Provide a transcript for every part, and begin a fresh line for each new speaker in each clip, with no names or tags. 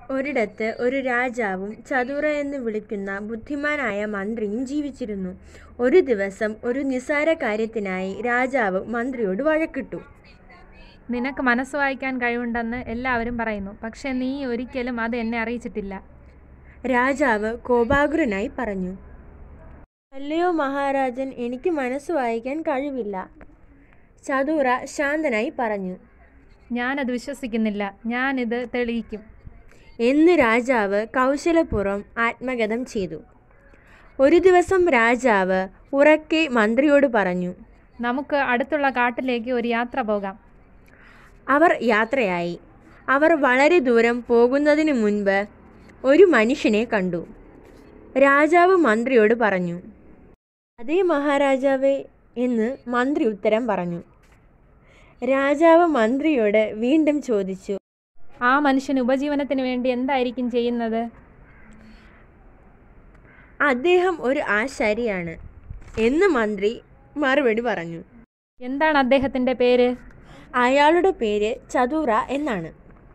ഒരിടത്ത് ഒരു രാജാവും ചതുര എന്ന് വിളിക്കുന്ന ബുദ്ധിമാനായ മന്ത്രിയും ജീവിച്ചിരുന്നു. ഒരു ദിവസം ഒരു നിസ്സാര കാര്യത്തിനായി രാജാവ് മന്ത്രിയോട് വഴക്കിട്ടു.
നിനക്ക് മനസ്സ് വായിക്കാൻ കഴിവുണ്ടെന്ന് എല്ലാവരും പറയുന്നു. പക്ഷേ നീ ഒരിക്കലും അത് എന്നെ അറിയിച്ചിട്ടില്ല.
രാജാവ് കോപാകുലനായി പറഞ്ഞു. അല്ലയോ മഹാരാജൻ എനിക്ക് മനസ്സ് വായിക്കാൻ കഴിവില്ല. ചതുര ശാന്തനായി പറഞ്ഞു.
ഞാനത് വിശ്വസിക്കുന്നില്ല. ഞാനിത് തെളിയിക്കും.
എന്ന് രാജാവ് കൗശലപൂർവ്വം ആത്മഗതം ചെയ്തു. ഒരു ദിവസം രാജാവ് ഉറക്കെ മന്ത്രിയോട് പറഞ്ഞു.
നമുക്ക് അടുത്തുള്ള കാട്ടിലേക്ക് ഒരു യാത്ര പോകാം.
അവർ യാത്രയായി. അവർ വളരെ ദൂരം പോകുന്നതിനു മുൻപ് ഒരു മനുഷ്യനെ കണ്ടു. രാജാവ് മന്ത്രിയോട് പറഞ്ഞു. അതേ മഹാരാജാവേ എന്ന് മന്ത്രി ഉത്തരം പറഞ്ഞു. രാജാവ് മന്ത്രിയോട് വീണ്ടും ചോദിച്ചു.
ആ മനുഷ്യൻ ഉപജീവനത്തിന് വേണ്ടി എന്തായിരിക്കും ചെയ്യുന്നത്?
അദ്ദേഹം ഒരു ആശാരിയാണ് എന്ന് മന്ത്രി മറുപടി പറഞ്ഞു.
എന്താണ് അദ്ദേഹത്തിന്റെ പേര്?
അയാളുടെ പേര് ചതുര എന്നാണ്.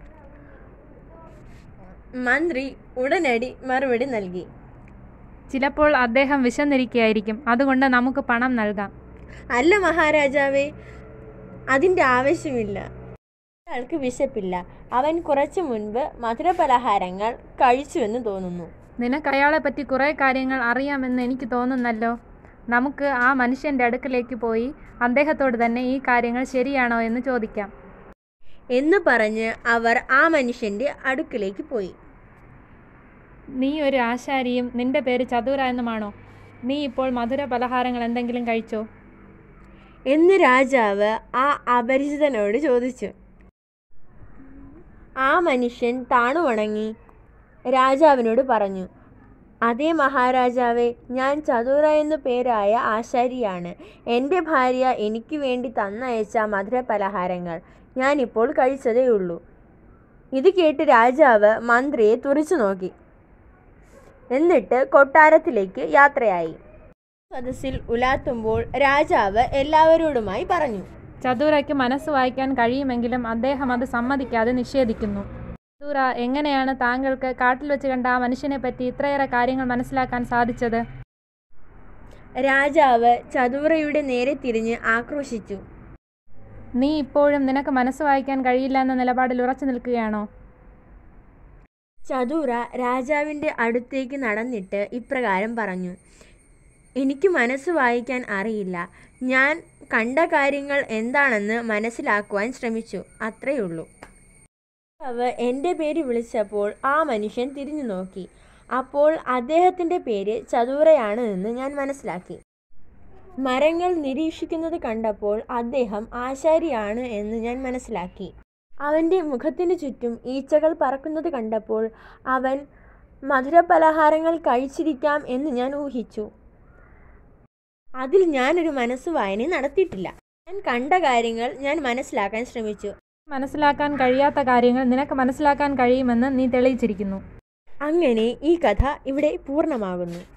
മന്ത്രി ഉടനടി മറുപടി നൽകി.
ചിലപ്പോൾ അദ്ദേഹം വിശന്നിരിക്കുകയായിരിക്കും. അതുകൊണ്ട് നമുക്ക് പണം നൽകാം.
അല്ല മഹാരാജാവേ അതിന്റെ ആവശ്യമില്ല. അയാൾക്ക് വിശപ്പില്ല. അവൻ കുറച്ചു മുൻപ് മധുരപലഹാരങ്ങൾ കഴിച്ചുവെന്ന് തോന്നുന്നു.
നിനക്ക് അയാളെപ്പറ്റി കുറേ കാര്യങ്ങൾ അറിയാമെന്ന് എനിക്ക് തോന്നുന്നല്ലോ. നമുക്ക് ആ മനുഷ്യന്റെ അടുക്കലേക്ക് പോയി അദ്ദേഹത്തോട് തന്നെ ഈ കാര്യങ്ങൾ ശരിയാണോ എന്ന് ചോദിക്കാം.
എന്ന് പറഞ്ഞ് അവർ ആ മനുഷ്യന്റെ അടുക്കലേക്ക് പോയി.
നീ ഒരു ആശാരിയും നിന്റെ പേര് ചതുര എന്നുമാണോ? നീ ഇപ്പോൾ മധുരപലഹാരങ്ങൾ എന്തെങ്കിലും കഴിച്ചോ?
എന്ന് രാജാവ് ആ അപരിചിതനോട് ചോദിച്ചു. ആ മനുഷ്യൻ താണുവണങ്ങി രാജാവിനോട് പറഞ്ഞു. അതേ മഹാരാജാവേ ഞാൻ ചതുര എന്നു പേരായ ആശാരിയാണ്. എന്റെ ഭാര്യ എനിക്ക് വേണ്ടി തന്നയച്ച മധുരപലഹാരങ്ങൾ ഞാനിപ്പോൾ കഴിച്ചതേയുള്ളൂ. ഇത് കേട്ട് രാജാവ് മന്ത്രിയെ തുറിച്ചുനോക്കി. എന്നിട്ട് കൊട്ടാരത്തിലേക്ക് യാത്രയായി. സദസ്സിൽ ഉലാത്തുമ്പോൾ രാജാവ് എല്ലാവരോടുമായി പറഞ്ഞു.
ചതുരയ്ക്ക് മനസ്സ് വായിക്കാൻ കഴിയുമെങ്കിലും അദ്ദേഹം അത് സമ്മതിക്കാതെ നിഷേധിക്കുന്നു. ചതുര എങ്ങനെയാണ് താങ്കൾക്ക് കാട്ടിൽ വച്ച് കണ്ട ആ മനുഷ്യനെപ്പറ്റി ഇത്രയേറെ കാര്യങ്ങൾ മനസ്സിലാക്കാൻ സാധിച്ചത്?
രാജാവ് ചതുരയുടെ നേരെ തിരിഞ്ഞ് ആക്രോശിച്ചു.
നീ ഇപ്പോഴും നിനക്ക് മനസ്സ് വായിക്കാൻ കഴിയില്ല എന്ന നിലപാടിൽ ഉറച്ചു നിൽക്കുകയാണോ?
ചതുര രാജാവിന്റെ അടുത്തേക്ക് നടന്നിട്ട് ഇപ്രകാരം പറഞ്ഞു. എനിക്ക് മനസ്സ് വായിക്കാൻ അറിയില്ല. ഞാൻ കണ്ട കാര്യങ്ങൾ എന്താണെന്ന് മനസ്സിലാക്കുവാൻ ശ്രമിച്ചു. അത്രയേയുള്ളൂ. രാജാവ് എന്റെ പേര് വിളിച്ചപ്പോൾ ആ മനുഷ്യൻ തിരിഞ്ഞുനോക്കി. അപ്പോൾ അദ്ദേഹത്തിന്റെ പേര് ചതുരയാണ് എന്ന് ഞാൻ മനസ്സിലാക്കി. മരങ്ങൾ നിരീക്ഷിക്കുന്നത് കണ്ടപ്പോൾ അദ്ദേഹം ആശാരിയാണ് എന്ന് ഞാൻ മനസ്സിലാക്കി. അവന്റെ മുഖത്തിനു ചുറ്റും ഈച്ചകൾ പറക്കുന്നത് കണ്ടപ്പോൾ അവൻ മധുരപലഹാരങ്ങൾ കഴിച്ചിരിക്കാം എന്ന് ഞാൻ ഊഹിച്ചു. അതിൽ ഞാനൊരു മനസ്സ് വായന നടത്തിയിട്ടില്ല. ഞാൻ കണ്ട കാര്യങ്ങൾ ഞാൻ മനസ്സിലാക്കാൻ ശ്രമിച്ചു.
മനസ്സിലാക്കാൻ കഴിയാത്ത കാര്യങ്ങൾ നിനക്ക് മനസ്സിലാക്കാൻ കഴിയുമെന്ന് നീ തെളിയിച്ചിരിക്കുന്നു.
അങ്ങനെ ഈ കഥ ഇവിടെ പൂർണ്ണമാകുന്നു.